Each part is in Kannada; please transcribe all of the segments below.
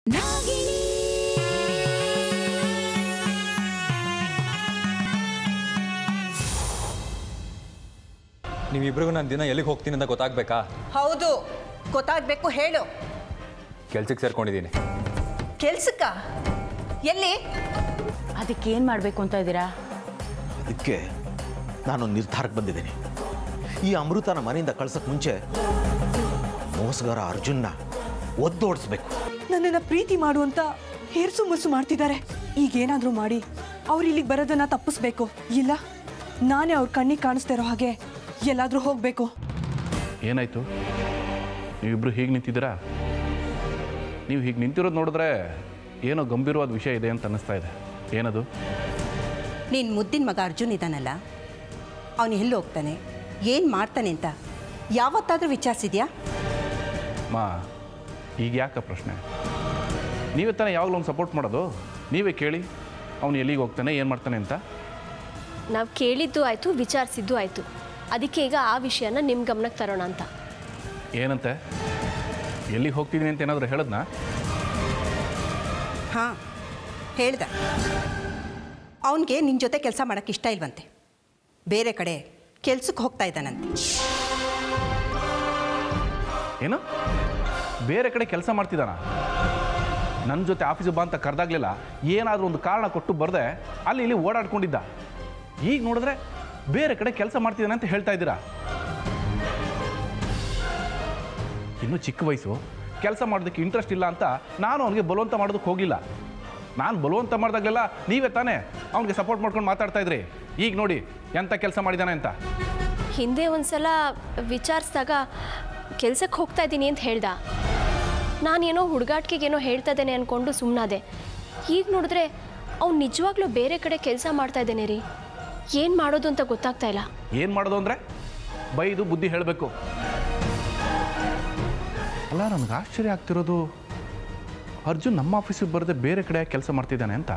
ನೀವಿಬ್ರಿಗೂ ನಾನು ದಿನ ಎಲ್ಲಿಗೆ ಹೋಗ್ತೀನಿ ಅಂತ ಗೊತ್ತಾಗ್ಬೇಕಾ ಹೌದು ಗೊತ್ತಾಗಬೇಕು ಹೇಳು ಕೆಲ್ಸಕ್ಕೆ ಸೇರ್ಕೊಂಡಿದ್ದೀನಿ ಕೆಲ್ಸಕ್ಕ ಎಲ್ಲಿ ಅದಕ್ಕೆ ಏನು ಮಾಡಬೇಕು ಅಂತ ಇದ್ದೀರಾ ಅದಕ್ಕೆ ನಾನು ನಿರ್ಧಾರಕ್ಕೆ ಬಂದಿದ್ದೀನಿ ಈ ಅಮೃತನ ಮನೆಯಿಂದ ಕಳ್ಸಕ್ಕೆ ಮುಂಚೆ ಮೋಸಗಾರ ಅರ್ಜುನ್ನ ಒದ್ದೋಡಿಸ್ಬೇಕು ನನ್ನನ್ನು ಪ್ರೀತಿ ಮಾಡುವಂತ ಹೇರ್ಸು ಮುರ್ಸು ಮಾಡ್ತಿದ್ದಾರೆ ಈಗೇನಾದರೂ ಮಾಡಿ ಅವ್ರು ಇಲ್ಲಿಗೆ ಬರೋದನ್ನ ತಪ್ಪಿಸ್ಬೇಕು ಇಲ್ಲ ನಾನೇ ಅವ್ರ ಕಣ್ಣಿಗೆ ಕಾಣಿಸ್ತಾ ಇರೋ ಹಾಗೆ ಎಲ್ಲಾದರೂ ಹೋಗಬೇಕು ಏನಾಯಿತು ನೀವಿಬ್ಬರು ಹೀಗೆ ನಿಂತಿದ್ದೀರಾ ನೀವು ಹೀಗೆ ನಿಂತಿರೋದು ನೋಡಿದ್ರೆ ಏನೋ ಗಂಭೀರವಾದ ವಿಷಯ ಇದೆ ಅಂತ ಅನ್ನಿಸ್ತಾ ಇದೆ ಏನದು ನಿನ್ನ ಮುದ್ದಿನ ಮಗ ಅರ್ಜುನ್ ಇದ್ದಾನಲ್ಲ ಅವನು ಎಲ್ಲಿ ಹೋಗ್ತಾನೆ ಏನು ಮಾಡ್ತಾನೆ ಅಂತ ಯಾವತ್ತಾದರೂ ವಿಚಾರಿಸಿದ್ಯಾ ಮಾ ಈಗ ಯಾಕೆ ಪ್ರಶ್ನೆ ನೀವೇ ತಾನೇ ಯಾವಾಗಲೂ ಒಂದು ಸಪೋರ್ಟ್ ಮಾಡೋದು ನೀವೇ ಕೇಳಿ ಅವನು ಎಲ್ಲಿಗೆ ಹೋಗ್ತಾನೆ ಏನು ಮಾಡ್ತಾನೆ ಅಂತ ನಾವು ಕೇಳಿದ್ದು ಆಯಿತು ವಿಚಾರಿಸಿದ್ದು ಆಯಿತು ಅದಕ್ಕೆ ಈಗ ಆ ವಿಷಯನ ನಿಮ್ಮ ಗಮನಕ್ಕೆ ತರೋಣ ಅಂತ ಏನಂತೆ ಎಲ್ಲಿಗೆ ಹೋಗ್ತಿದ್ದೀನಿ ಅಂತ ಏನಾದರೂ ಹೇಳದ್ನಾ ಹಾಂ ಹೇಳ್ದ ಅವನಿಗೆ ನಿನ್ನ ಜೊತೆ ಕೆಲಸ ಮಾಡೋಕ್ಕೆ ಇಷ್ಟ ಇಲ್ವಂತೆ ಬೇರೆ ಕಡೆ ಕೆಲ್ಸಕ್ಕೆ ಹೋಗ್ತಾ ಇದ್ದಾನಂತೆ ಏನು ಬೇರೆ ಕಡೆ ಕೆಲಸ ಮಾಡ್ತಿದ್ದಾನ ನನ್ನ ಜೊತೆ ಆಫೀಸಿಗೆ ಬಾ ಅಂತ ಕರೆದಾಗ್ಲಿಲ್ಲ ಏನಾದರೂ ಒಂದು ಕಾರಣ ಕೊಟ್ಟು ಬರದೆ ಅಲ್ಲಿ ಇಲ್ಲಿ ಓಡಾಡ್ಕೊಂಡಿದ್ದ ಈಗ ನೋಡಿದ್ರೆ ಬೇರೆ ಕಡೆ ಕೆಲಸ ಮಾಡ್ತಿದ್ದಾನೆ ಅಂತ ಹೇಳ್ತಾ ಇದ್ದೀರಾ ಇನ್ನು ಚಿಕ್ಕ ವಯಸ್ಸು ಕೆಲಸ ಮಾಡೋದಕ್ಕೆ ಇಂಟ್ರೆಸ್ಟ್ ಇಲ್ಲ ಅಂತ ನಾನು ಅವನಿಗೆ ಬಲವಂತ ಮಾಡೋದಕ್ಕೆ ಹೋಗಲಿಲ್ಲ ನಾನು ಬಲವಂತ ಮಾಡಿದಾಗಲೆಲ್ಲ ನೀವೇ ತಾನೇ ಅವನಿಗೆ ಸಪೋರ್ಟ್ ಮಾಡ್ಕೊಂಡು ಮಾತಾಡ್ತಾ ಇದ್ರಿ ಈಗ ನೋಡಿ ಎಂಥ ಕೆಲಸ ಮಾಡಿದ್ದಾನೆ ಅಂತ ಹಿಂದೆ ಒಂದು ಸಲ ವಿಚಾರಿಸಿದಾಗ ಕೆಲ್ಸಕ್ಕೆ ಹೋಗ್ತಾ ಇದ್ದೀನಿ ಅಂತ ಹೇಳ್ದ ನಾನೇನೋ ಹುಡುಗಾಟಿಗೆಗೇನೋ ಹೇಳ್ತಾ ಇದ್ದೇನೆ ಅಂದ್ಕೊಂಡು ಸುಮ್ಮನಾದೆ ಈಗ ನೋಡಿದ್ರೆ ಅವ್ನು ನಿಜವಾಗ್ಲೂ ಬೇರೆ ಕಡೆ ಕೆಲಸ ಮಾಡ್ತಾ ಇದ್ದೇನೆ ರೀ ಏನು ಮಾಡೋದು ಅಂತ ಗೊತ್ತಾಗ್ತಾ ಇಲ್ಲ ಏನು ಮಾಡೋದು ಅಂದರೆ ಬೈದು ಬುದ್ಧಿ ಹೇಳಬೇಕು ಅಲ್ಲ ನನಗೆ ಆಶ್ಚರ್ಯ ಆಗ್ತಿರೋದು ಅರ್ಜುನ್ ನಮ್ಮ ಆಫೀಸಿಗೆ ಬರದೆ ಬೇರೆ ಕಡೆ ಕೆಲಸ ಮಾಡ್ತಿದ್ದಾನೆ ಅಂತ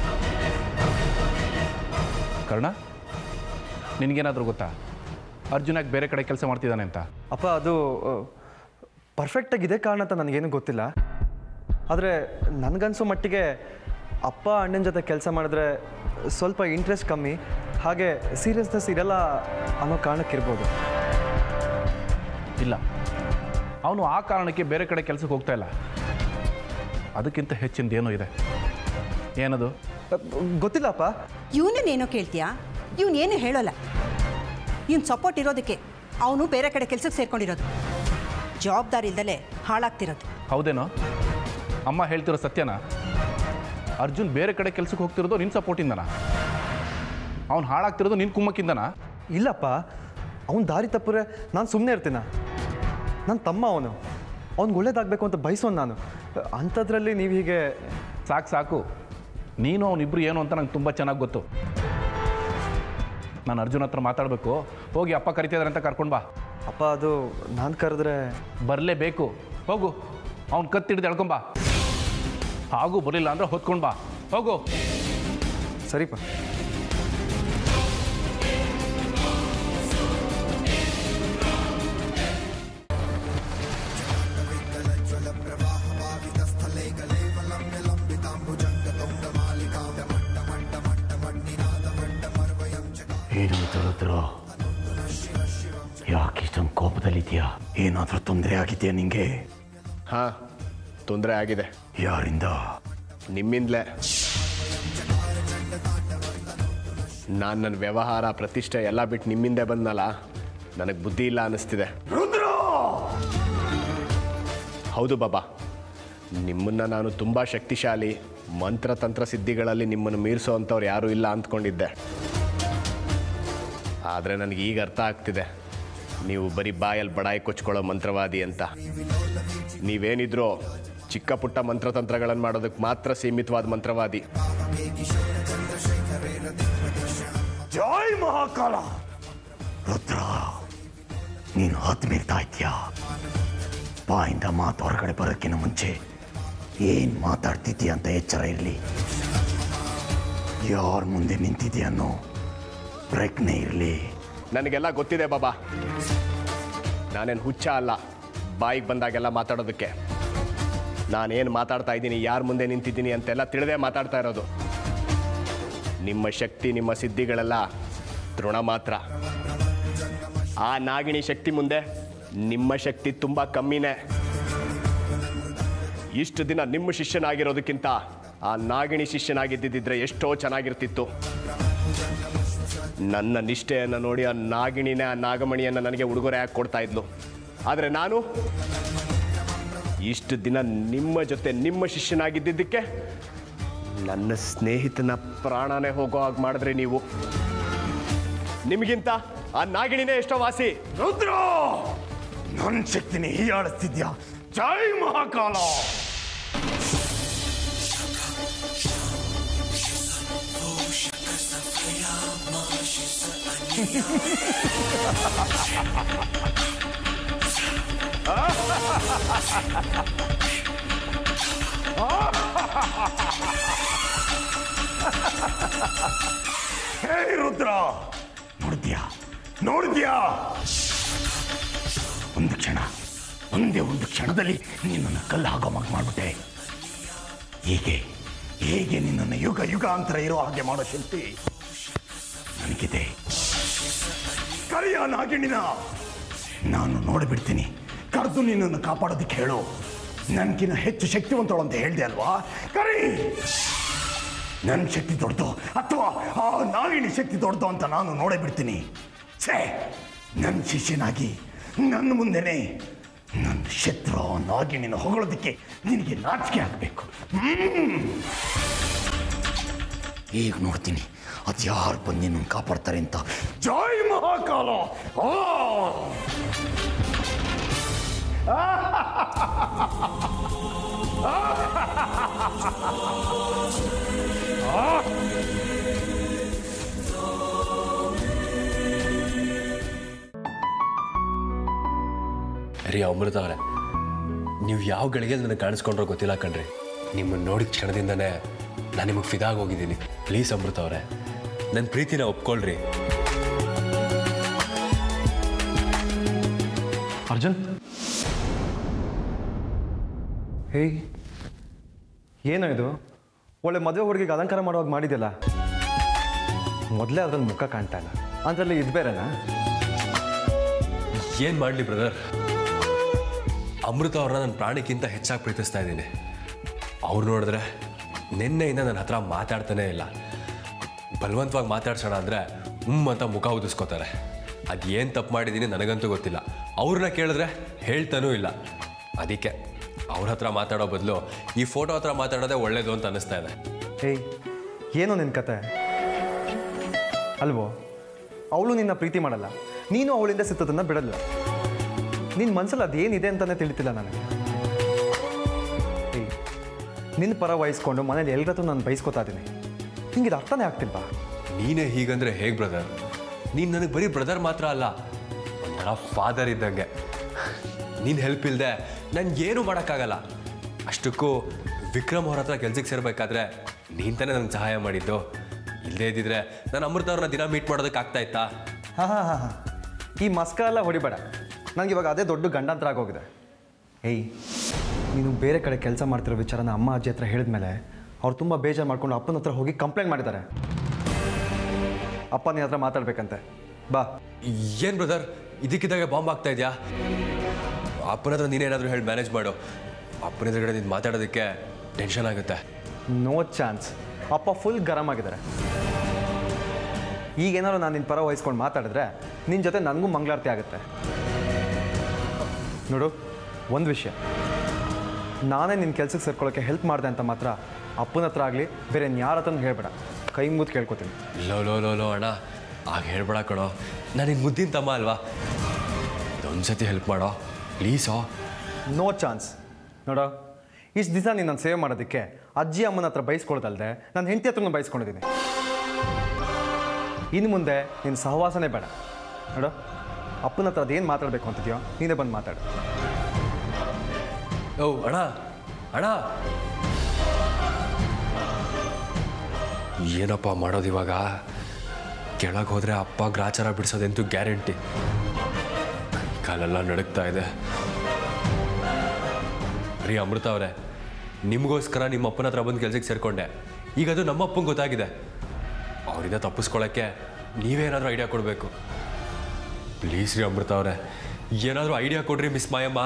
ಕರ್ಣ ನಿನಗೇನಾದರೂ ಗೊತ್ತಾ ಅರ್ಜುನ್ ಯಾಕೆ ಬೇರೆ ಕಡೆ ಕೆಲಸ ಮಾಡ್ತಿದ್ದಾನೆ ಅಂತ ಅಪ್ಪ ಅದು ಪರ್ಫೆಕ್ಟಾಗಿ ಇದೇ ಕಾರಣ ಅಂತ ನನಗೇನು ಗೊತ್ತಿಲ್ಲ ಆದರೆ ನನಗನ್ಸೋ ಮಟ್ಟಿಗೆ ಅಪ್ಪ ಅಣ್ಣನ ಜೊತೆ ಕೆಲಸ ಮಾಡಿದ್ರೆ ಸ್ವಲ್ಪ ಇಂಟ್ರೆಸ್ಟ್ ಕಮ್ಮಿ ಹಾಗೆ ಸೀರಿಯಸ್ನೆಸ್ ಇರಲ್ಲ ಅನ್ನೋ ಕಾರಣಕ್ಕಿರ್ಬೋದು ಇಲ್ಲ ಅವನು ಆ ಕಾರಣಕ್ಕೆ ಬೇರೆ ಕಡೆ ಕೆಲಸಕ್ಕೆ ಹೋಗ್ತಾ ಇಲ್ಲ ಅದಕ್ಕಿಂತ ಹೆಚ್ಚಿಂದ ಏನೋ ಇದೆ ಏನದು ಗೊತ್ತಿಲ್ಲಪ್ಪ ಇವನನ್ನೇನೋ ಕೇಳ್ತೀಯಾ ಇವನು ಏನು ಹೇಳೋಲ್ಲ ಇವನು ಸಪೋರ್ಟ್ ಇರೋದಕ್ಕೆ ಅವನು ಬೇರೆ ಕಡೆ ಕೆಲ್ಸಕ್ಕೆ ಸೇರ್ಕೊಂಡಿರೋದು ಜವಾಬ್ದಾರಿ ಇಲ್ದಲೆ ಹಾಳಾಗ್ತಿರೋದು ಹೌದೇನೋ ಅಮ್ಮ ಹೇಳ್ತಿರೋ ಸತ್ಯನಾ ಅರ್ಜುನ್ ಬೇರೆ ಕಡೆ ಕೆಲ್ಸಕ್ಕೆ ಹೋಗ್ತಿರೋದು ನಿನ್ನ ಸಪೋರ್ಟಿಂದನಾ ಅವ್ನು ಹಾಳಾಗ್ತಿರೋದು ನಿನ್ನ ಕುಮ್ಮಕ್ಕಿಂದನಾ ಇಲ್ಲಪ್ಪ ಅವ್ನು ದಾರಿ ತಪ್ಪರೆ ನಾನು ಸುಮ್ಮನೆ ಇರ್ತೀನ ನನ್ನ ತಮ್ಮ ಅವನು ಅವ್ನಿಗೆ ಒಳ್ಳೇದಾಗಬೇಕು ಅಂತ ಬಯಸೋನು ನಾನು ಅಂಥದ್ರಲ್ಲಿ ನೀವು ಹೀಗೆ ಸಾಕು ಸಾಕು ನೀನು ಅವನಿಬ್ರು ಏನು ಅಂತ ನಂಗೆ ತುಂಬ ಚೆನ್ನಾಗಿ ಗೊತ್ತು ನಾನು ಅರ್ಜುನ್ ಹತ್ರ ಮಾತಾಡಬೇಕು ಹೋಗಿ ಅಪ್ಪ ಕರಿತಿದ್ದಾರೆ ಅಂತ ಕರ್ಕೊಂಡು ಬಾ ಅಪ್ಪ ಅದು ನಾನು ಕರೆದ್ರೆ ಬರಲೇಬೇಕು ಹೋಗು ಅವ್ನು ಕತ್ತಿಡ್ದು ಎಳ್ಕೊಂಬಾ ಹಾಗೂ ಬರಲಿಲ್ಲ ಅಂದ್ರೆ ಹೊತ್ಕೊಂಡು ಬಾ ಹೋಗು ಸರಿಪ್ಪ ಏನು ರುದ್ರ ಯಾಕೆ ಇಷ್ಟೊಂದು ಕೋಪದಲ್ಲಿದ್ಯಾ ಏನಾದರೂ ತೊಂದರೆ ಆಗಿದೆಯಾ ನಿಂಗೆ ಹಾಂ ತೊಂದರೆ ಆಗಿದೆ ಯಾರಿಂದ ನಿಮ್ಮಿಂದಲೇ ನಾನು ನನ್ನ ವ್ಯವಹಾರ ಪ್ರತಿಷ್ಠೆ ಎಲ್ಲ ಬಿಟ್ಟು ನಿಮ್ಮಿಂದೆ ಬಂದನಲ್ಲ ನನಗೆ ಬುದ್ಧಿ ಇಲ್ಲ ಅನ್ನಿಸ್ತಿದೆ ಹೌದು ಬಾಬಾ ನಿಮ್ಮನ್ನು ನಾನು ತುಂಬ ಶಕ್ತಿಶಾಲಿ ಮಂತ್ರತಂತ್ರ ಸಿದ್ಧಿಗಳಲ್ಲಿ ನಿಮ್ಮನ್ನು ಮೀರಿಸೋ ಅಂಥವ್ರು ಯಾರೂ ಇಲ್ಲ ಅಂದ್ಕೊಂಡಿದ್ದೆ ಆದರೆ ನನಗೆ ಈಗ ಅರ್ಥ ಆಗ್ತಿದೆ ನೀವು ಬರೀ ಬಾಯಲ್ಲಿ ಬಡಾಯಿ ಕೊಚ್ಕೊಳ್ಳೋ ಮಂತ್ರವಾದಿ ಅಂತ ನೀವೇನಿದ್ರೋ ಚಿಕ್ಕ ಪುಟ್ಟ ಮಂತ್ರತಂತ್ರಗಳನ್ನು ಮಾಡೋದಕ್ಕೆ ಮಾತ್ರ ಸೀಮಿತವಾದ ಮಂತ್ರವಾದಿ ಜೈ ಮಹಾಕಾಲ ರುದ್ರ ನೀನು ಹತ್ತು ಮೀರ್ತಾ ಇದ್ಯಾ ಬಾಯಿಂದ ಮಾತು ಹೊರಗಡೆ ಬರೋಕ್ಕಿಂತ ಮುಂಚೆ ಏನು ಮಾತಾಡ್ತಿದ್ದೀಯ ಅಂತ ಎಚ್ಚರ ಇರಲಿ ಯಾರ ಮುಂದೆ ನಿಂತಿದ್ಯಾ ಅನ್ನೋ ಪ್ರಜ್ಞೆ ಇರಲಿ ನನಗೆಲ್ಲ ಗೊತ್ತಿದೆ ಬಾಬಾ ನಾನೇನು ಹುಚ್ಚ ಅಲ್ಲ ಬಾಯಿಗೆ ಬಂದಾಗೆಲ್ಲ ಮಾತಾಡೋದಕ್ಕೆ ನಾನೇನು ಮಾತಾಡ್ತಾ ಇದ್ದೀನಿ ಯಾರ ಮುಂದೆ ನಿಂತಿದ್ದೀನಿ ಅಂತೆಲ್ಲ ತಿಳಿದೇ ಮಾತಾಡ್ತಾ ಇರೋದು ನಿಮ್ಮ ಶಕ್ತಿ ನಿಮ್ಮ ಸಿದ್ಧಿಗಳೆಲ್ಲ ತೃಣ ಮಾತ್ರ ಆ ನಾಗಿಣಿ ಶಕ್ತಿ ಮುಂದೆ ನಿಮ್ಮ ಶಕ್ತಿ ತುಂಬ ಕಮ್ಮಿನೇ ಇಷ್ಟು ದಿನ ನಿಮ್ಮ ಶಿಷ್ಯನಾಗಿರೋದಕ್ಕಿಂತ ಆ ನಾಗಿಣಿ ಶಿಷ್ಯನಾಗಿದ್ದಿದ್ರೆ ಎಷ್ಟೋ ಚೆನ್ನಾಗಿರ್ತಿತ್ತು ನನ್ನ ನಿಷ್ಠೆಯನ್ನು ನೋಡಿ ಆ ನಾಗಿಣಿನೇ ಆ ನಾಗಮಣಿಯನ್ನು ನನಗೆ ಉಡುಗೊರೆ ಹಾಕಿ ಕೊಡ್ತಾ ಇದ್ಲು ಆದರೆ ನಾನು ಇಷ್ಟು ದಿನ ನಿಮ್ಮ ಜೊತೆ ನಿಮ್ಮ ಶಿಷ್ಯನಾಗಿದ್ದಿದ್ದಕ್ಕೆ ನನ್ನ ಸ್ನೇಹಿತನ ಪ್ರಾಣನೇ ಹೋಗೋ ಹಾಗೆ ಮಾಡಿದ್ರೆ ನೀವು ನಿಮಗಿಂತ ಆ ನಾಗಿಣಿನೇ ಎಷ್ಟೋ ವಾಸಿ ರುದ್ರ ನನ್ನ ಶಕ್ತಿನ ಹೀಯಾಳಿಸ್ತಿದ್ಯಾ ಜೈ ಮಹಾಕಾಲ ಹೇ ರುದ್ರ ನೋಡಿದ್ಯಾ ನೋಡಿದ್ಯಾ ಒಂದು ಕ್ಷಣ ಒಂದೇ ಒಂದು ಕ್ಷಣದಲ್ಲಿ ನಿನ್ನನ್ನು ಕಲ್ಲು ಆಗೋ ಮಗ ಮಾಡಿಬಿಟ್ಟೆ ಹೀಗೆ ಹೇಗೆ ನಿನ್ನನ್ನು ಯುಗ ಯುಗಾಂತರ ಇರೋ ಹಾಗೆ ಮಾಡೋ ಶಕ್ತಿ ನನಗಿದೆ ಕರಿಯ ನಾಗಿಣಿನ ನಾನು ನೋಡಿಬಿಡ್ತೀನಿ ಕರೆದು ನಿನ್ನನ್ನು ಕಾಪಾಡೋದಕ್ಕೆ ಹೇಳು ನನಗಿನ್ನ ಹೆಚ್ಚು ಶಕ್ತಿವಂತಳು ಅಂತ ಹೇಳ್ದೆ ಅಲ್ವಾ ಕರಿ ನನ್ನ ಶಕ್ತಿ ದೊಡ್ಡದು ಅಥವಾ ಆ ನಾಗಿಣಿ ಶಕ್ತಿ ದೊಡ್ಡದು ಅಂತ ನಾನು ನೋಡೇ ಬಿಡ್ತೀನಿ ಛೇ ನನ್ನ ಶಿಷ್ಯನಾಗಿ ನನ್ನ ಮುಂದೆನೆ ನನ್ನ ಶತ್ರು ಆ ನಾಗಿಣಿನ ಹೊಗಳೋದಕ್ಕೆ ನಿನಗೆ ನಾಚಿಕೆ ಆಗಬೇಕು ಈಗ ನೋಡ್ತೀನಿ ಅದ್ಯಾರು ಬಂದು ನಿನ್ನನ್ನು ಕಾಪಾಡ್ತಾರೆ ಅಂತ ಜೈ ಮಹಾಕಾಲ ಆ! ರೀ ಅಮೃತ ಅವರೇ ನೀವು ಯಾವ ಗಳಿಗೆ ನನಗೆ ಕಾಣಿಸ್ಕೊಂಡ್ರೋ ಗೊತ್ತಿಲ್ಲ ಕಣ್ರಿ ನಿಮ್ಮನ್ನು ನೋಡಿದ ಕ್ಷಣದಿಂದನೇ ನಾನು ನಿಮಗೆ ಫಿದಾಗಿ ಹೋಗಿದ್ದೀನಿ ಪ್ಲೀಸ್ ಅಮೃತ ಅವರೇ ನನ್ನ ಪ್ರೀತಿನ ಒಪ್ಕೊಳ್ರಿ ಅರ್ಜುನ್ ಹೇಯ್ ಏನೋ ಇದು ಒಳ್ಳೆ ಮದುವೆ ಹುಡುಗಿಗೆ ಅಲಂಕಾರ ಮಾಡುವಾಗ ಮಾಡಿದ್ಯಲ್ಲ ಮೊದಲೇ ಅದ್ರಲ್ಲಿ ಮುಖ ಕಾಣ್ತಾ ಇಲ್ಲ ಅದರಲ್ಲಿ ಇದು ಬೇರೆನಾ ಏನು ಮಾಡಲಿ ಬ್ರದರ್ ಅಮೃತ ಅವ್ರನ್ನ ನನ್ನ ಪ್ರಾಣಕ್ಕಿಂತ ಹೆಚ್ಚಾಗಿ ಪ್ರೀತಿಸ್ತಾ ಇದ್ದೀನಿ ಅವ್ರು ನೋಡಿದ್ರೆ ನಿನ್ನೆಯಿಂದ ನನ್ನ ಹತ್ರ ಮಾತಾಡ್ತಾನೇ ಇಲ್ಲ ಬಲವಂತವಾಗಿ ಮಾತಾಡ್ಸೋಣ ಅಂದರೆ ಹ್ಮ್ ಅಂತ ಮುಖ ಉದಿಸ್ಕೋತಾರೆ ಅದು ಏನು ತಪ್ಪು ಮಾಡಿದ್ದೀನಿ ನನಗಂತೂ ಗೊತ್ತಿಲ್ಲ ಅವ್ರನ್ನ ಕೇಳಿದ್ರೆ ಹೇಳ್ತಾನೂ ಇಲ್ಲ ಅದಕ್ಕೆ ಅವ್ರ ಹತ್ರ ಮಾತಾಡೋ ಬದಲು ಈ ಫೋಟೋ ಹತ್ರ ಮಾತಾಡೋದೇ ಒಳ್ಳೇದು ಅಂತ ಅನ್ನಿಸ್ತಾ ಇದೆ ಹೇಯ್ ಏನೋ ನಿನ್ನ ಕತೆ ಅಲ್ವೋ ಅವಳು ನಿನ್ನ ಪ್ರೀತಿ ಮಾಡಲ್ಲ ನೀನು ಅವಳಿಂದ ಸಿತ್ತದನ್ನು ಬಿಡಲ್ಲ ನಿನ್ನ ಮನಸ್ಸಲ್ಲಿ ಅದೇನಿದೆ ಅಂತಲೇ ತಿಳಿತಿಲ್ಲ ನನಗೆ ಏಯ್ ನಿನ್ನ ಪರ ವಹಿಸ್ಕೊಂಡು ಮನೇಲಿ ಎಲ್ರ ಹತ್ರ ನಾನು ಬೈಸ್ಕೊತಾ ಇದ್ದೀನಿ ನಿಂಗೆ ಇದು ಅರ್ಥನೇ ಆಗ್ತಿಲ್ವಾ ನೀನೇ ಹೀಗಂದ್ರೆ ಹೇಗೆ ಬ್ರದರ್ ನೀನು ನನಗೆ ಬರೀ ಬ್ರದರ್ ಮಾತ್ರ ಅಲ್ಲ ಒಂಥರ ಫಾದರ್ ಇದ್ದಂಗೆ ನೀನು ಹೆಲ್ಪ್ ಇಲ್ಲದೆ ನನಗೇನು ಮಾಡೋಕ್ಕಾಗಲ್ಲ ಅಷ್ಟಕ್ಕೂ ವಿಕ್ರಮ್ ಅವ್ರ ಹತ್ರ ಕೆಲ್ಸಕ್ಕೆ ಸೇರಬೇಕಾದ್ರೆ ನೀನು ತಾನೇ ನನಗೆ ಸಹಾಯ ಮಾಡಿದ್ದು ಇಲ್ಲದೇ ಇದ್ದಿದ್ರೆ ನಾನು ಅಮೃತ ಅವ್ರನ್ನ ದಿನ ಮೀಟ್ ಮಾಡೋದಕ್ಕೆ ಆಗ್ತಾ ಇತ್ತಾ ಹಾಂ ಹಾಂ ಹಾಂ ಹಾಂ ಈ ಮಸ್ಕ ಎಲ್ಲ ಹೊಡಿಬೇಡ ನನಗೆ ಇವಾಗ ಅದೇ ದೊಡ್ಡ ಗಂಡಾಂತರ ಆಗೋಗಿದೆ ಏಯ್ ನೀನು ಬೇರೆ ಕಡೆ ಕೆಲಸ ಮಾಡ್ತಿರೋ ವಿಚಾರನ ಅಮ್ಮ ಅಜ್ಜಿ ಹತ್ರ ಹೇಳಿದ್ಮೇಲೆ ಅವ್ರು ತುಂಬ ಬೇಜಾರು ಮಾಡ್ಕೊಂಡು ಅಪ್ಪನ ಹತ್ರ ಹೋಗಿ ಕಂಪ್ಲೇಂಟ್ ಮಾಡಿದ್ದಾರೆ ಅಪ್ಪ ನಿನ್ನ ಹತ್ರ ಮಾತಾಡ್ಬೇಕಂತೆ ಬಾ ಏನು ಬ್ರದರ್ ಇದಕ್ಕಿದ್ದಾಗೆ ಬಾಂಬ್ ಆಗ್ತಾ ಇದೆಯಾ ಅಪ್ಪನ ಹತ್ರ ನೀನೇನಾದರೂ ಹೇಳಿ ಮ್ಯಾನೇಜ್ ಮಾಡು ಅಪ್ಪನ ಎದುರುಗಡೆ ನೀನು ಮಾತಾಡೋದಕ್ಕೆ ಟೆನ್ಷನ್ ಆಗುತ್ತೆ ನೋ ಚಾನ್ಸ್ ಅಪ್ಪ ಫುಲ್ ಗರಂ ಆಗಿದ್ದಾರೆ ಈಗೇನಾದ್ರು ನಾನು ನಿನ್ನ ಪರ ವಹಿಸ್ಕೊಂಡು ಮಾತಾಡಿದ್ರೆ ನಿನ್ನ ಜೊತೆ ನನಗೂ ಮಂಗಳಾರತಿ ಆಗುತ್ತೆ ನೋಡು ಒಂದು ವಿಷಯ ನಾನೇ ನಿನ್ನ ಕೆಲ್ಸಕ್ಕೆ ಸೇರ್ಕೊಳ್ಳೋಕ್ಕೆ ಹೆಲ್ಪ್ ಮಾಡಿದೆ ಅಂತ ಮಾತ್ರ ಅಪ್ಪನ ಹತ್ರ ಆಗಲಿ ಬೇರೆ ಯಾರ ಹತ್ರನೂ ಹೇಳ್ಬೇಡ ಕೈ ಮುದ್ದು ಕೇಳ್ಕೊತೀನಿ ಲೋ ಲೋ ಲೋ ಲೋ ಅಣ್ಣ ಆಗ ಹೇಳ್ಬೇಡ ಕಣೋ ನಾನು ನಿನ್ನ ಮುದ್ದಿನ ತಮ್ಮ ಅಲ್ವಾ ಇದೊಂದು ಸತಿ ಹೆಲ್ಪ್ ಮಾಡೋ ಪ್ಲೀಸೋ ನೋ ಚಾನ್ಸ್ ನೋಡೋ ಇಷ್ಟು ದಿವಸ ನೀನು ನಾನು ಸೇವ್ ಮಾಡೋದಕ್ಕೆ ಅಜ್ಜಿ ಅಮ್ಮನ ಹತ್ರ ಬಯಸ್ಕೊಳ್ದಲ್ದೆ ನನ್ನ ಹೆಂಡತಿ ಹತ್ರನೂ ಬಯಸ್ಕೊಂಡಿದ್ದೀನಿ ಇನ್ನು ಮುಂದೆ ನಿನ್ನ ಸಹವಾಸನೇ ಬೇಡ ನೋಡು ಅಪ್ಪನ ಹತ್ರ ಅದೇನು ಮಾತಾಡಬೇಕು ಅಂತಿದ್ಯೋ ನೀನೇ ಬಂದು ಮಾತಾಡು ಓ ಅಣ್ಣ ಅಣ್ಣ ಏನಪ್ಪ ಮಾಡೋದು ಇವಾಗ ಕೆಳಗೆ ಹೋದರೆ ಅಪ್ಪ ಗ್ರಾಚಾರ ಬಿಡಿಸೋದಂತೂ ಗ್ಯಾರಂಟಿ ಕಾಲೆಲ್ಲ ನಡುಗ್ತಾ ಇದೆ ರೀ ಅಮೃತ ಅವರೇ ನಿಮಗೋಸ್ಕರ ನಿಮ್ಮ ಅಪ್ಪನ ಹತ್ರ ಬಂದು ಕೆಲ್ಸಕ್ಕೆ ಸೇರಿಕೊಂಡೆ ಈಗ ಅದು ನಮ್ಮ ಅಪ್ಪಂಗೆ ಗೊತ್ತಾಗಿದೆ ಅವರಿಂದ ತಪ್ಪಿಸ್ಕೊಳ್ಳೋಕ್ಕೆ ನೀವೇನಾದರೂ ಐಡಿಯಾ ಕೊಡಬೇಕು ಪ್ಲೀಸ್ ರೀ ಅಮೃತ ಅವರೇ ಏನಾದರೂ ಐಡಿಯಾ ಕೊಡ್ರಿ ಮಿಸ್ ಮಾಯಮ್ಮ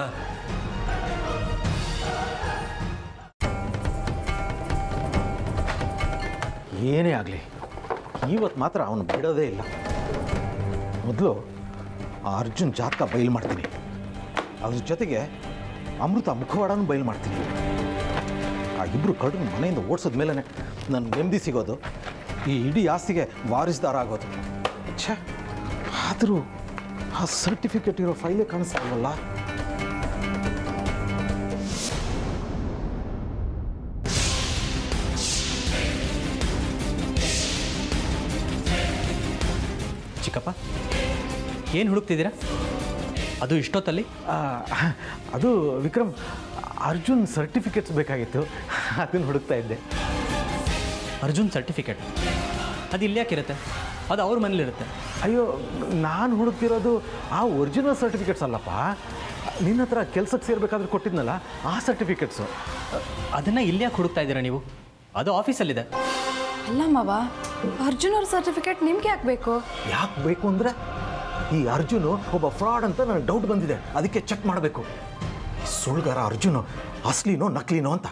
ಏನೇ ಆಗಲಿ ಇವತ್ತು ಮಾತ್ರ ಅವನು ಬಿಡೋದೇ ಇಲ್ಲ ಮೊದಲು ಆ ಅರ್ಜುನ್ ಜಾತಕ ಬಯಲು ಮಾಡ್ತೀನಿ ಅದ್ರ ಜೊತೆಗೆ ಅಮೃತ ಮುಖವಾಡನೂ ಬಯಲು ಮಾಡ್ತೀನಿ ಆ ಇಬ್ಬರು ಕಳ್ಳರು ಮನೆಯಿಂದ ಓಡಿಸಿದ ಮೇಲೆ ನನ್ನ ನೆಮ್ಮದಿ ಸಿಗೋದು ಈ ಇಡೀ ಆಸ್ತಿಗೆ ವಾರಿಸ್ದಾರ ಆಗೋದು ಛೇ ಆದರೂ ಆ ಸರ್ಟಿಫಿಕೇಟ್ ಇರೋ ಫೈಲೇ ಕಾಣಿಸ್ತಾವಲ್ಲ ಚಿಕ್ಕಪ್ಪ ಏನು ಹುಡುಕ್ತಿದ್ದೀರಾ ಅದು ಇಷ್ಟೊತ್ತಲ್ಲಿ ಆ, ಅದು ವಿಕ್ರಮ್ ಅರ್ಜುನ್ ಸರ್ಟಿಫಿಕೇಟ್ಸ್ ಬೇಕಾಗಿತ್ತು ಅದನ್ನು ಹುಡುಕ್ತಾ ಇದ್ದೆ ಅರ್ಜುನ್ ಸರ್ಟಿಫಿಕೇಟ್ ಅದು ಇಲ್ಲಿ ಯಾಕಿರುತ್ತೆ ಅದು ಅವ್ರ ಮನೇಲಿರುತ್ತೆ ಅಯ್ಯೋ ನಾನು ಹುಡುಕ್ತಿರೋದು ಆ ಒರಿಜಿನಲ್ ಸರ್ಟಿಫಿಕೇಟ್ಸ್ ಅಲ್ಲಪ್ಪ ನಿನ್ನ ಹತ್ರ ಕೆಲ್ಸಕ್ಕೆ ಸೇರ್ಬೇಕಾದ್ರೆ ಕೊಟ್ಟಿದ್ನಲ್ಲ ಆ ಸರ್ಟಿಫಿಕೇಟ್ಸು ಅದನ್ನು ಇಲ್ಲಿ ಯಾಕೆ ಹುಡುಕ್ತಾ ಇದ್ದೀರಾ ನೀವು ಅದು ಆಫೀಸಲ್ಲಿದೆ ಅಲ್ಲ ಮಾವ ಅರ್ಜುನ್ ಅವ್ರ ಸರ್ಟಿಫಿಕೇಟ್ ನಿಮ್ಗೆ ಯಾಕೆ ಬೇಕು ಯಾಕೆ ಬೇಕು ಅಂದರೆ ಈ ಅರ್ಜುನು ಒಬ್ಬ ಫ್ರಾಡ್ ಅಂತ ನನಗೆ ಡೌಟ್ ಬಂದಿದೆ ಅದಕ್ಕೆ ಚೆಕ್ ಮಾಡಬೇಕು ಈ ಸುಳ್ಗಾರ ಅರ್ಜುನು ಅಸ್ಲಿನೋ ನಕಲಿನೋ ಅಂತ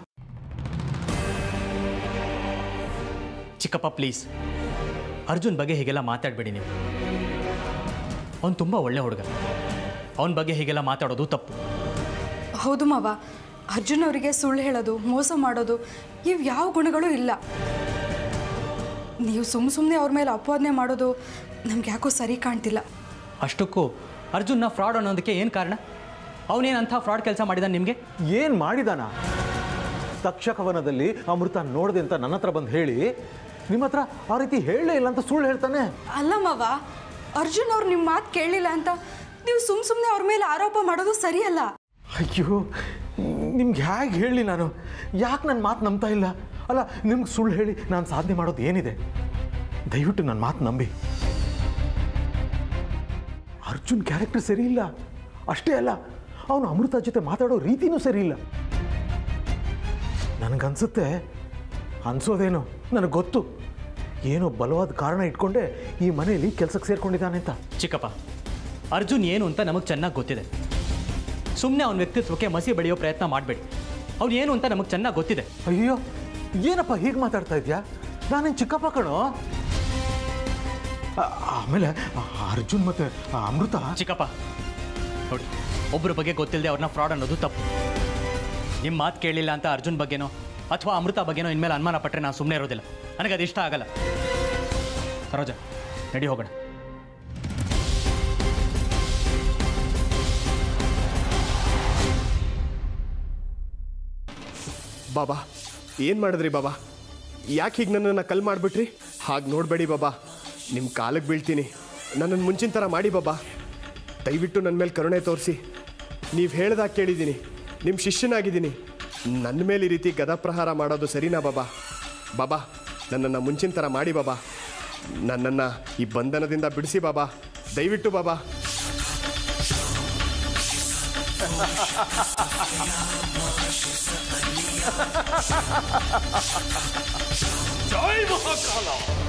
ಚಿಕ್ಕಪ್ಪ ಪ್ಲೀಸ್ ಅರ್ಜುನ್ ಬಗ್ಗೆ ಹೀಗೆಲ್ಲ ಮಾತಾಡಬೇಡಿ ನೀವು ಅವನು ತುಂಬ ಒಳ್ಳೆ ಹುಡುಗ ಅವನ ಬಗ್ಗೆ ಹೀಗೆಲ್ಲ ಮಾತಾಡೋದು ತಪ್ಪು ಹೌದು ಮಾವ ಅರ್ಜುನ್ ಅವರಿಗೆ ಸುಳ್ಳು ಹೇಳೋದು ಮೋಸ ಮಾಡೋದು ಇವು ಯಾವ ಗುಣಗಳು ಇಲ್ಲ ನೀವು ಸುಮ್ಮ ಸುಮ್ಮನೆ ಅವ್ರ ಮೇಲೆ ಅಪವಾದನೆ ಮಾಡೋದು ನಮ್ಗೆ ಯಾಕೋ ಸರಿ ಕಾಣ್ತಿಲ್ಲ ಅಷ್ಟಕ್ಕೂ ಅರ್ಜುನ್ನ ಫ್ರಾಡ್ ಅನ್ನೋದಕ್ಕೆ ಏನು ಕಾರಣ ಅವನೇನಂಥ ಫ್ರಾಡ್ ಕೆಲಸ ಮಾಡಿದ ನಿಮಗೆ ಏನು ಮಾಡಿದಾನ ತಕ್ಷಕವನದಲ್ಲಿ ಅಮೃತ ನೋಡಿದೆ ಅಂತ ನನ್ನ ಹತ್ರ ಬಂದು ಹೇಳಿ ನಿಮ್ಮ ಹತ್ರ ಆ ರೀತಿ ಹೇಳಲೇ ಇಲ್ಲ ಅಂತ ಸುಳ್ಳು ಹೇಳ್ತಾನೆ ಅಲ್ಲ ಮಾವ ಅರ್ಜುನ್ ಅವ್ರು ನಿಮ್ಮ ಮಾತು ಕೇಳಲಿಲ್ಲ ಅಂತ ನೀವು ಸುಮ್ಮ ಸುಮ್ಮನೆ ಅವ್ರ ಮೇಲೆ ಆರೋಪ ಮಾಡೋದು ಸರಿಯಲ್ಲ ಅಯ್ಯೋ ನಿಮ್ಗೆ ಹೇಗೆ ಹೇಳಿ ನಾನು ಯಾಕೆ ನನ್ನ ಮಾತು ನಂಬ್ತಾ ಇಲ್ಲ ಅಲ್ಲ ನಿಮ್ಗೆ ಸುಳ್ಳು ಹೇಳಿ ನಾನು ಸಾಧನೆ ಮಾಡೋದು ಏನಿದೆ ದಯವಿಟ್ಟು ನನ್ನ ಮಾತು ನಂಬಿ ಅರ್ಜುನ್ ಕ್ಯಾರೆಕ್ಟರ್ ಸರಿ ಇಲ್ಲ ಅಷ್ಟೇ ಅಲ್ಲ ಅವನು ಅಮೃತ ಜೊತೆ ಮಾತಾಡೋ ರೀತಿನೂ ಸರಿ ಇಲ್ಲ ನನಗನ್ಸುತ್ತೆ ಅನ್ಸೋದೇನೋ ನನಗೆ ಗೊತ್ತು ಏನೋ ಬಲವಾದ ಕಾರಣ ಇಟ್ಕೊಂಡೆ ಈ ಮನೆಯಲ್ಲಿ ಕೆಲಸಕ್ಕೆ ಸೇರ್ಕೊಂಡಿದ್ದಾನೆ ಅಂತ ಚಿಕ್ಕಪ್ಪ ಅರ್ಜುನ್ ಏನು ಅಂತ ನಮಗೆ ಚೆನ್ನಾಗಿ ಗೊತ್ತಿದೆ ಸುಮ್ಮನೆ ಅವನ ವ್ಯಕ್ತಿತ್ವಕ್ಕೆ ಮಸಿ ಬೆಳೆಯೋ ಪ್ರಯತ್ನ ಮಾಡಬೇಡಿ ಅವ್ನು ಏನು ಅಂತ ನಮಗೆ ಚೆನ್ನಾಗಿ ಗೊತ್ತಿದೆ ಅಯ್ಯೋ ಏನಪ್ಪ ಹೀಗೆ ಮಾತಾಡ್ತಾ ಇದ್ಯಾ ನಾನೇನು ಚಿಕ್ಕಪ್ಪ ಕಣೋ ಆ- ಆಮೇಲೆ ಆ ಅರ್ಜುನ್ ಮತ್ತೆ ಆ ಅಮೃತ ಚಿಕ್ಕಪ್ಪ ನೋಡಿ ಒಬ್ಬರ ಬಗ್ಗೆ ಗೊತ್ತಿಲ್ಲದೆ ಅವ್ರನ್ನ ಫ್ರಾಡ್ ಅನ್ನೋದು ತಪ್ಪು ನಿಮ್ಮ ಮಾತು ಕೇಳಲಿಲ್ಲ ಅಂತ ಅರ್ಜುನ್ ಬಗ್ಗೆನೋ ಅಥವಾ ಅಮೃತ ಬಗ್ಗೆನೋ ಇನ್ಮೇಲೆ ಅನುಮಾನ ಪಟ್ಟರೆ ನಾನು ಸುಮ್ಮನೆ ಇರೋದಿಲ್ಲ ನನಗೆ ಅದು ಇಷ್ಟ ಆಗಲ್ಲ ಸರೋಜ ನಡಿ ಹೋಗೋಣ ಬಾಬಾ ಏನು ಮಾಡಿದ್ರಿ ಬಾಬಾ ಯಾಕೆ ಹೀಗೆ ನನ್ನನ್ನು ಕಲ್ ಮಾಡಿಬಿಟ್ರಿ ಹಾಗೆ ನೋಡಬೇಡಿ ಬಾಬಾ ನಿಮ್ಮ ಕಾಲಕ್ಕೆ ಬೀಳ್ತೀನಿ ನನ್ನನ್ನು ಮುಂಚಿನ ಥರ ಮಾಡಿ ಬಾಬಾ ದಯವಿಟ್ಟು ನನ್ನ ಮೇಲೆ ಕರುಣೆ ತೋರಿಸಿ ನೀವು ಹೇಳ್ದಾಗ ಕೇಳಿದ್ದೀನಿ ನಿಮ್ಮ ಶಿಷ್ಯನಾಗಿದ್ದೀನಿ ನನ್ನ ಮೇಲೆ ಈ ರೀತಿ ಗದಪ್ರಹಾರ ಮಾಡೋದು ಸರಿನಾ ಬಾಬಾ ಬಾಬಾ ನನ್ನನ್ನು ಮುಂಚಿನ ಥರ ಮಾಡಿ ಬಾಬಾ ನನ್ನನ್ನು ಈ ಬಂಧನದಿಂದ ಬಿಡಿಸಿ ಬಾಬಾ ದಯವಿಟ್ಟು ಬಾಬಾ ಜೈ ಮಹಾಕಾಲ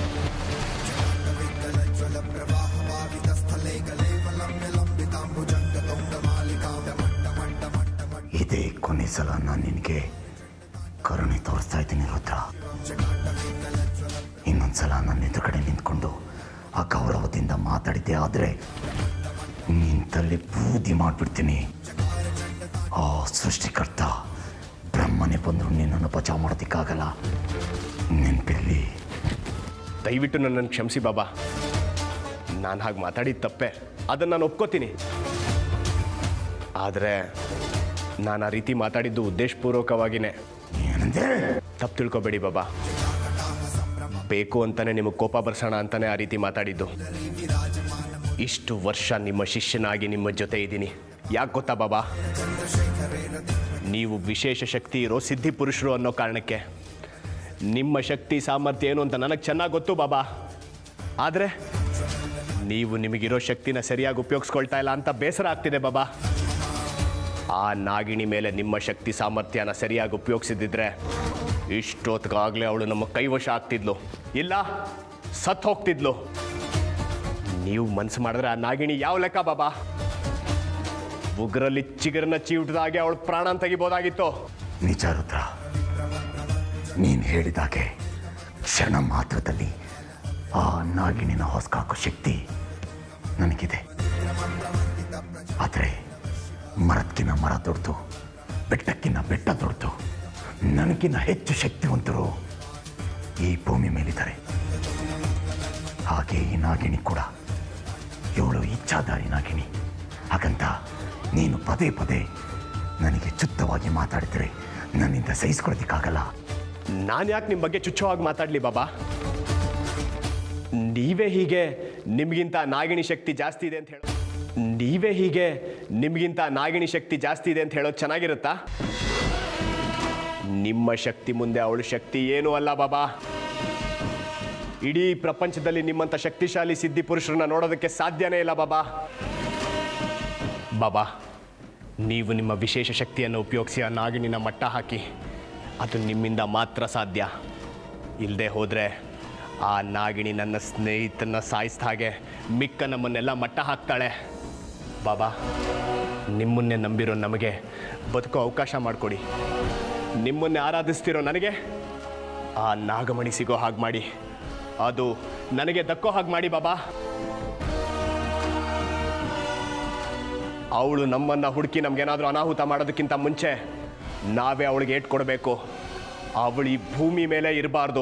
ಇದೇ ಕೊನೆ ಸಲ ನಾನು ನಿನಗೆ ಕರುಣೆ ತೋರಿಸ್ತಾ ಇದ್ದೀನಿ ರುದ್ರ ಇನ್ನೊಂದ್ಸಲ ನನ್ನ ಎದುರುಗಡೆ ನಿಂತ್ಕೊಂಡು ಆ ಗೌರವದಿಂದ ಮಾತಾಡಿದ್ದೆ ಆದರೆ ನಿಂತಲ್ಲಿ ಬೂದಿ ಮಾಡಿಬಿಡ್ತೀನಿ ಆ ಸೃಷ್ಟಿಕರ್ತ ಬ್ರಹ್ಮನೇ ಬಂದರೂ ನಿನ್ನನ್ನು ಬಚಾವ್ ಮಾಡೋದಕ್ಕಾಗಲ್ಲ ನೆನಪಿರಲಿ ದಯವಿಟ್ಟು ನನ್ನನ್ನು ಕ್ಷಮಿಸಿ ಬಾಬಾ ನಾನು ಹಾಗೆ ಮಾತಾಡಿದ ತಪ್ಪೆ ಅದನ್ನು ನಾನು ಒಪ್ಕೋತೀನಿ ಆದರೆ ನಾನು ಆ ರೀತಿ ಮಾತಾಡಿದ್ದು ಉದ್ದೇಶಪೂರ್ವಕವಾಗಿಯೇ ತಪ್ಪು ತಿಳ್ಕೊಬೇಡಿ ಬಾಬಾ ಬೇಕು ಅಂತಾನೆ ನಿಮಗೆ ಕೋಪ ಬರ್ಸೋಣ ಅಂತಾನೆ ಆ ರೀತಿ ಮಾತಾಡಿದ್ದು ಇಷ್ಟು ವರ್ಷ ನಿಮ್ಮ ಶಿಷ್ಯನಾಗಿ ನಿಮ್ಮ ಜೊತೆ ಇದ್ದೀನಿ ಯಾಕೆ ಗೊತ್ತಾ ಬಾಬಾ ನೀವು ವಿಶೇಷ ಶಕ್ತಿ ಇರೋ ಸಿದ್ಧಿ ಪುರುಷರು ಅನ್ನೋ ಕಾರಣಕ್ಕೆ ನಿಮ್ಮ ಶಕ್ತಿ ಸಾಮರ್ಥ್ಯ ಏನು ಅಂತ ನನಗೆ ಚೆನ್ನಾಗಿ ಗೊತ್ತು ಬಾಬಾ ಆದರೆ ನೀವು ನಿಮಗಿರೋ ಶಕ್ತಿನ ಸರಿಯಾಗಿ ಉಪಯೋಗಿಸ್ಕೊಳ್ತಾ ಇಲ್ಲ ಅಂತ ಬೇಸರ ಆಗ್ತಿದೆ ಬಾಬಾ ಆ ನಾಗಿಣಿ ಮೇಲೆ ನಿಮ್ಮ ಶಕ್ತಿ ಸಾಮರ್ಥ್ಯನ ಸರಿಯಾಗಿ ಉಪಯೋಗಿಸಿದ್ರೆ ಇಷ್ಟೊತ್ತಿಗಾಗಲೇ ಅವಳು ನಮ್ಮ ಕೈವಶ ಆಗ್ತಿದ್ಲು ಇಲ್ಲ ಸತ್ ಹೋಗ್ತಿದ್ಲು ನೀವು ಮನ್ಸು ಮಾಡಿದ್ರೆ ಆ ನಾಗಿಣಿ ಯಾವ ಲೆಕ್ಕ ಬಾಬಾ ಉಗ್ರಲ್ಲಿ ಚಿಗುರನ್ನ ಚೀವಿಟ್ದಾಗೆ ಅವಳು ಪ್ರಾಣ ತೆಗಿಬೋದಾಗಿತ್ತು ನಿಜ ರುದ್ರ ನೀನು ಹೇಳಿದಾಗೆ ಕ್ಷಣ ಮಾತ್ರದಲ್ಲಿ ಆ ನಾಗಿಣಿನ ಹೊಸ್ಕಾಕೋ ಶಕ್ತಿ ನನಗಿದೆ ಆದರೆ ಮರಕ್ಕಿನ ಮರ ದೊಡ್ಡದು ಬೆಟ್ಟಕ್ಕಿನ ಬೆಟ್ಟ ದೊಡ್ಡದು ನನಗಿನ್ನ ಹೆಚ್ಚು ಶಕ್ತಿವಂತರು ಈ ಭೂಮಿ ಮೇಲಿದ್ದಾರೆ ಹಾಗೆ ಈ ನಾಗಿಣಿ ಕೂಡ ಇವಳು ಇಚ್ಛಾಧಾರಿ ನಾಗಿಣಿ ಹಾಗಂತ ನೀನು ಪದೇ ಪದೇ ನನಗೆ ಚುತ್ತವಾಗಿ ಮಾತಾಡಿದರೆ ನನ್ನಿಂದ ಸಹಿಸ್ಕೊಳ್ಳೋದಕ್ಕಾಗಲ್ಲ ನಾನು ಯಾಕೆ ನಿಮ್ಮ ಬಗ್ಗೆ ಚುಚ್ಚುವಾಗಿ ಮಾತಾಡಲಿ ಬಾಬಾ ನೀವೇ ಹೀಗೆ ನಿಮಗಿಂತ ನಾಗಿಣಿ ಶಕ್ತಿ ಜಾಸ್ತಿ ಇದೆ ಅಂತ ಹೇಳೋ ನೀವೇ ಹೀಗೆ ನಿಮಗಿಂತ ನಾಗಿಣಿ ಶಕ್ತಿ ಜಾಸ್ತಿ ಇದೆ ಅಂತ ಹೇಳೋದು ಚೆನ್ನಾಗಿರುತ್ತಾ ನಿಮ್ಮ ಶಕ್ತಿ ಮುಂದೆ ಅವಳ ಶಕ್ತಿ ಏನೂ ಅಲ್ಲ ಬಾಬಾ ಇಡೀ ಪ್ರಪಂಚದಲ್ಲಿ ನಿಮ್ಮಂಥ ಶಕ್ತಿಶಾಲಿ ಸಿದ್ಧಿ ಪುರುಷರನ್ನ ನೋಡೋದಕ್ಕೆ ಸಾಧ್ಯನೇ ಇಲ್ಲ ಬಾಬಾ ಬಾಬಾ ನೀವು ನಿಮ್ಮ ವಿಶೇಷ ಶಕ್ತಿಯನ್ನು ಉಪಯೋಗಿಸಿ ಆ ನಾಗಿಣಿನ ಮಟ್ಟ ಹಾಕಿ ಅದು ನಿಮ್ಮಿಂದ ಮಾತ್ರ ಸಾಧ್ಯ ಇಲ್ಲದೆ ಹೋದರೆ ಆ ನಾಗಿಣಿ ನನ್ನ ಸ್ನೇಹಿತನ ಸಾಯಿಸಿದ ಹಾಗೆ ಮಿಕ್ಕ ನಮ್ಮನ್ನೆಲ್ಲ ಮಟ್ಟ ಹಾಕ್ತಾಳೆ ಬಾಬಾ ನಿಮ್ಮನ್ನೇ ನಂಬಿರೋ ನಮಗೆ ಬದುಕೋ ಅವಕಾಶ ಮಾಡಿಕೊಡಿ ನಿಮ್ಮನ್ನೇ ಆರಾಧಿಸ್ತಿರೋ ನನಗೆ ಆ ನಾಗಮಣಿ ಸಿಗೋ ಹಾಗೆ ಮಾಡಿ ಅದು ನನಗೆ ದಕ್ಕೋ ಹಾಗೆ ಮಾಡಿ ಬಾಬಾ ಅವಳು ನಮ್ಮನ್ನು ಹುಡುಕಿ ನಮಗೇನಾದರೂ ಅನಾಹುತ ಮಾಡೋದಕ್ಕಿಂತ ಮುಂಚೆ ನಾವೇ ಅವಳಿಗೆ ಏಟ್ ಕೊಡಬೇಕು ಅವಳು ಈ ಭೂಮಿ ಮೇಲೆ ಇರಬಾರ್ದು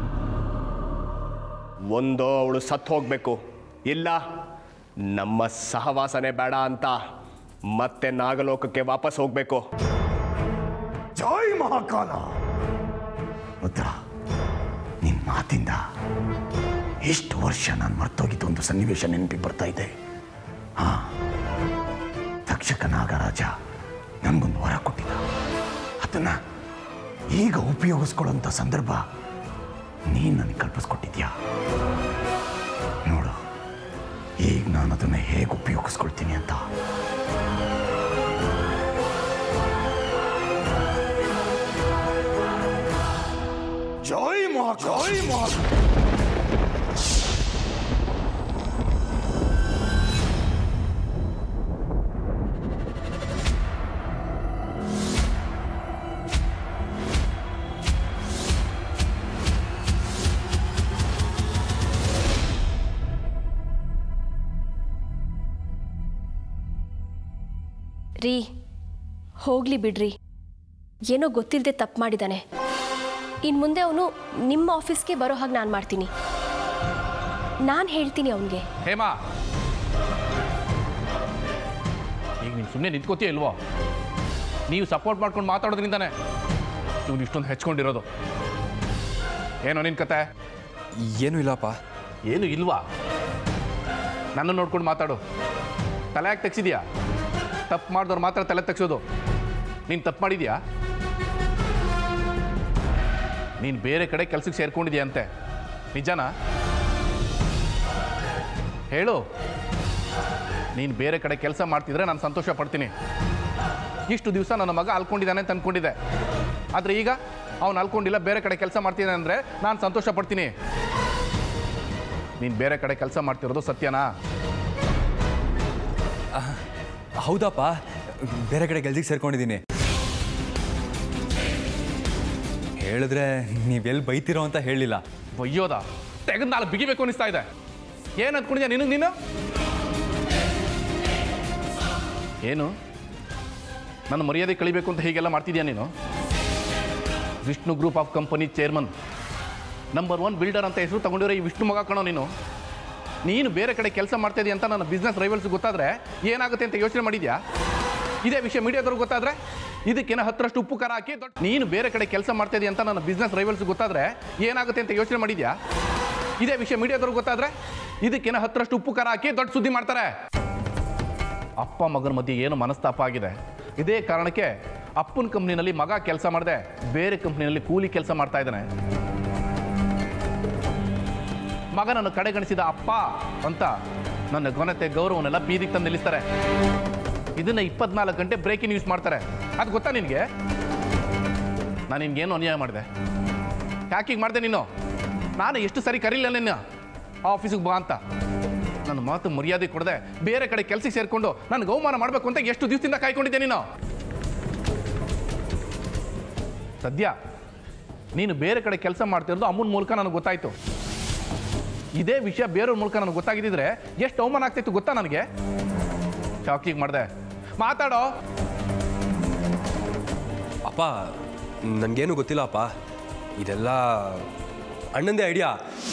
ಒಂದೋ ಅವಳು ಸತ್ತು ಹೋಗಬೇಕು ಇಲ್ಲ ನಮ್ಮ ಸಹವಾಸನೆ ಬೇಡ ಅಂತ ಮತ್ತೆ ನಾಗಲೋಕಕ್ಕೆ ವಾಪಸ್ ಹೋಗಬೇಕು ಜೈ ಮಹಾಕಾಲ ರುದ್ರ ನಿನ್ನ ಮಾತಿಂದ ಎಷ್ಟು ವರ್ಷ ನಾನು ಮರ್ತೋಗಿದ್ದ ಒಂದು ಸನ್ನಿವೇಶ ನೆನಪಿಗೆ ಬರ್ತಾ ಇದೆ ಹಾ ತಕ್ಷಕ ನಾಗರಾಜ ನನಗೊಂದು ವರ ಕೊಟ್ಟಿದ್ದ ಅದನ್ನ ಈಗ ಉಪಯೋಗಿಸ್ಕೊಳ್ಳೋಂಥ ಸಂದರ್ಭ ನೀನು ನನಗೆ ಕಲ್ಪಿಸ್ಕೊಟ್ಟಿದ್ಯಾ ನೋಡು ಈಗ ನಾನು ಅದನ್ನು ಹೇಗೆ ಉಪಯೋಗಿಸ್ಕೊಳ್ತೀನಿ ಅಂತ ಜೈ ಮಹಾ ಜೈ ಮಹಾ ರೀ ಹೋಗ್ಲಿ ಬಿಡ್ರಿ ಏನೋ ಗೊತ್ತಿಲ್ಲದೆ ತಪ್ಪು ಮಾಡಿದ್ದಾನೆ ಇನ್ನು ಮುಂದೆ ಅವನು ನಿಮ್ಮ ಆಫೀಸ್ಗೆ ಬರೋ ಹಾಗೆ ನಾನು ಮಾಡ್ತೀನಿ ನಾನು ಹೇಳ್ತೀನಿ ಅವನಿಗೆ ಹೇಮಾ ಈಗ ನೀನು ಸುಮ್ಮನೆ ನಿಂತ್ಕೋತೀಯ ಇಲ್ವೋ ನೀವು ಸಪೋರ್ಟ್ ಮಾಡ್ಕೊಂಡು ಮಾತಾಡೋದ್ರಿಂದಾನೆ ಇವ್ನು ಇಷ್ಟೊಂದು ಹೆಚ್ಕೊಂಡಿರೋದು ಏನೋ ನಿನ್ನ ಕತೆ ಏನೂ ಇಲ್ಲಪ್ಪ ಏನು ಇಲ್ವಾ ನನ್ನ ನೋಡ್ಕೊಂಡು ಮಾತಾಡು ತಲೆ ಯಾಕೆ ತೆಗ್ಸಿದ್ಯಾ ತಪ್ಪು ಮಾಡಿದವ್ರು ಮಾತ್ರ ತಲೆ ತೆಗ್ಸೋದು ನೀನು ತಪ್ಪು ಮಾಡಿದ್ಯಾ ನೀನು ಬೇರೆ ಕಡೆ ಕೆಲ್ಸಕ್ಕೆ ಸೇರ್ಕೊಂಡಿದ್ಯಾ ಅಂತೆ ನಿಜನಾ ಹೇಳು ನೀನು ಬೇರೆ ಕಡೆ ಕೆಲಸ ಮಾಡ್ತಿದ್ರೆ ನಾನು ಸಂತೋಷ ಪಡ್ತೀನಿ ಇಷ್ಟು ದಿವಸ ನನ್ನ ಮಗ ಅಲ್ಕೊಂಡಿದ್ದಾನೆ ಅಂತ ಅನ್ಕೊಂಡಿದ್ದೆ ಆದರೆ ಈಗ ಅವನು ಅಲ್ಕೊಂಡಿಲ್ಲ ಬೇರೆ ಕಡೆ ಕೆಲಸ ಮಾಡ್ತಿದ್ದಾನೆ ಅಂದರೆ ನಾನು ಸಂತೋಷ ಪಡ್ತೀನಿ ನೀನು ಬೇರೆ ಕಡೆ ಕೆಲಸ ಮಾಡ್ತಿರೋದು ಸತ್ಯನಾ ಹೌದಪ್ಪ ಬೇರೆ ಕಡೆ ಕೆಲ್ಸಕ್ಕೆ ಸೇರ್ಕೊಂಡಿದ್ದೀನಿ ಹೇಳಿದ್ರೆ ನೀವೆಲ್ಲಿ ಬೈತಿರೋ ಅಂತ ಹೇಳಿಲ್ಲ ಬೈಯೋದ ತೆಗೆದು ನಾಲ್ಕು ಬಿಗಿಬೇಕು ಅನಿಸ್ತಾ ಇದೆ ಏನು ಅಂದ್ಕೊಂಡಿದ್ಯಾ ನಿನಗೆ ನೀನು ಏನು ನನ್ನ ಮರ್ಯಾದೆ ಕಳಿಬೇಕು ಅಂತ ಹೀಗೆಲ್ಲ ಮಾಡ್ತಿದ್ಯಾ ನೀನು Vishnu group of company chairman number one builder ಅಂತ ಹೆಸರು ತಗೊಂಡಿರೋ ಈ ವಿಷ್ಣು ಮಗ ಕಣೋ ನೀನು ನೀನು ಬೇರೆ ಕಡೆ ಕೆಲಸ ಮಾಡ್ತಾ ಇದೀಯ ಅಂತ ನನ್ನ ಬಿಸ್ನೆಸ್ ರೈವಲ್ಸ್ ಗೊತ್ತಾದ್ರೆ ಏನಾಗುತ್ತೆ ಅಂತ ಯೋಚನೆ ಮಾಡಿದ್ಯಾ ಇದೇ ವಿಷಯ ಮೀಡಿಯಾದವ್ರಿಗೆ ಗೊತ್ತಾದ್ರೆ ಇದಕ್ಕೇನೋ ಹತ್ತರಷ್ಟು ಉಪ್ಪು ಖಾರ ಹಾಕಿ ದೊಡ್ಡ ನೀನು ಬೇರೆ ಕಡೆ ಕೆಲಸ ಮಾಡ್ತಾ ಇದೀಯ ಅಂತ ನನ್ನ ಬಿಸ್ನೆಸ್ ರೈವಲ್ಸ್ ಗೊತ್ತಾದ್ರೆ ಏನಾಗುತ್ತೆ ಅಂತ ಯೋಚನೆ ಮಾಡಿದ್ಯಾ ಇದೇ ವಿಷಯ ಮೀಡಿಯಾದವ್ರಿಗೆ ಗೊತ್ತಾದ್ರೆ ಇದಕ್ಕೇನೋ ಹತ್ತರಷ್ಟು ಉಪ್ಪು ಖಾರ ಹಾಕಿ ದೊಡ್ಡ ಸುದ್ದಿ ಮಾಡ್ತಾರೆ ಅಪ್ಪ ಮಗನ ಮಧ್ಯೆ ಏನು ಮನಸ್ತಾಪ ಆಗಿದೆ ಇದೇ ಕಾರಣಕ್ಕೆ ಅಪ್ಪನ ಕಂಪ್ನಿನಲ್ಲಿ ಮಗ ಕೆಲಸ ಮಾಡದೆ ಬೇರೆ ಕಂಪ್ನಿನಲ್ಲಿ ಕೂಲಿ ಕೆಲಸ ಮಾಡ್ತಾ ಇದ್ದಾನೆ ಮಗನನ್ನು ಕಡೆಗಣಿಸಿದ ಅಪ್ಪ ಅಂತ ನನ್ನ ಘನತೆ ಗೌರವನೆಲ್ಲ ಬೀದಿಗೆ ತಂದು ನಿಲ್ಲಿಸ್ತಾರೆ ಇದನ್ನ ಇಪ್ಪತ್ನಾಲ್ಕು ಗಂಟೆ ಬ್ರೇಕಿಂಗ್ ಯೂಸ್ ಮಾಡ್ತಾರೆ ಅದು ಗೊತ್ತಾ ನಿನಗೆ ನಾನು ನಿನ್ಗೇನು ಅನ್ಯಾಯ ಮಾಡಿದೆ ಯಾಕೆ ಮಾಡಿದೆ ನೀನು ನಾನು ಎಷ್ಟು ಸರಿ ಕರೀಲಿಲ್ಲ ನಿನ್ನ ಆಫೀಸಿಗೆ ಬಾ ಅಂತ ನನ್ನ ಮಾತು ಮರ್ಯಾದೆ ಕೊಡದೆ ಬೇರೆ ಕಡೆ ಕೆಲಸಕ್ಕೆ ಸೇರಿಕೊಂಡು ನನಗೆ ಅವಮಾನ ಮಾಡಬೇಕು ಅಂತ ಎಷ್ಟು ದಿವಸದಿಂದ ಕಾಯ್ಕೊಂಡಿದ್ದೆ ನೀನು ಸದ್ಯ ನೀನು ಬೇರೆ ಕಡೆ ಕೆಲಸ ಮಾಡ್ತಿರೋದು ಅಮ್ಮನ ಮೂಲಕ ನನಗೆ ಗೊತ್ತಾಯ್ತು ಇದೇ ವಿಷಯ ಬೇರೆಯವ್ರ ಮೂಲಕ ನನಗೆ ಗೊತ್ತಾಗಿದ್ದಿದ್ರೆ ಎಷ್ಟು ಅವಮಾನ ಆಗ್ತಿತ್ತು ಗೊತ್ತಾ ನನಗೆ ಶಾಕಿಗೆ ಮಾಡಿದೆ ಮಾತಾಡೋ ಅಪ್ಪ ನನಗೇನು ಗೊತ್ತಿಲ್ಲ ಅಪ್ಪ ಇದೆಲ್ಲ ಅಣ್ಣಂದೇ ಐಡಿಯಾ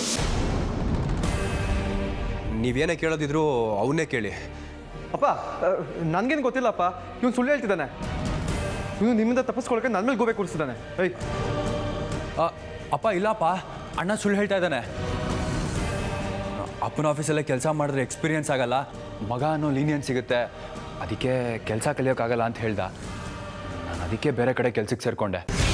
ನೀವೇನೇ ಕೇಳೋದಿದ್ರು ಅವನ್ನೇ ಕೇಳಿ ಅಪ್ಪ ನನಗೇನು ಗೊತ್ತಿಲ್ಲಪ್ಪ ಇವ್ನು ಸುಳ್ಳು ಹೇಳ್ತಿದ್ದಾನೆ ಇವನು ನಿಮ್ಮಿಂದ ತಪ್ಪಿಸ್ಕೊಳಕ್ಕೆ ನನ್ನ ಮೇಲೆ ಗೋಬೆ ಕೂರಿಸಿದ್ದಾನೆ ಏಯ್ ಆ, ಅಪ್ಪ ಇಲ್ಲಪ್ಪ ಅಣ್ಣ ಸುಳ್ಳು ಹೇಳ್ತಾ ಇದ್ದಾನೆ ಅಪ್ಪನ ಆಫೀಸಲ್ಲೇ ಕೆಲಸ ಮಾಡಿದ್ರೆ ಎಕ್ಸ್ಪೀರಿಯನ್ಸ್ ಆಗಲ್ಲ ಮಗ ಅನ್ನೋ ಲೀನಿಯನ್ ಸಿಗುತ್ತೆ ಅದಕ್ಕೆ ಕೆಲಸ ಕಲಿಯೋಕ್ಕಾಗಲ್ಲ ಅಂತ ಹೇಳ್ದ ನಾನು ಅದಕ್ಕೆ ಬೇರೆ ಕಡೆ ಕೆಲ್ಸಕ್ಕೆ ಸೇರಿಕೊಂಡೆ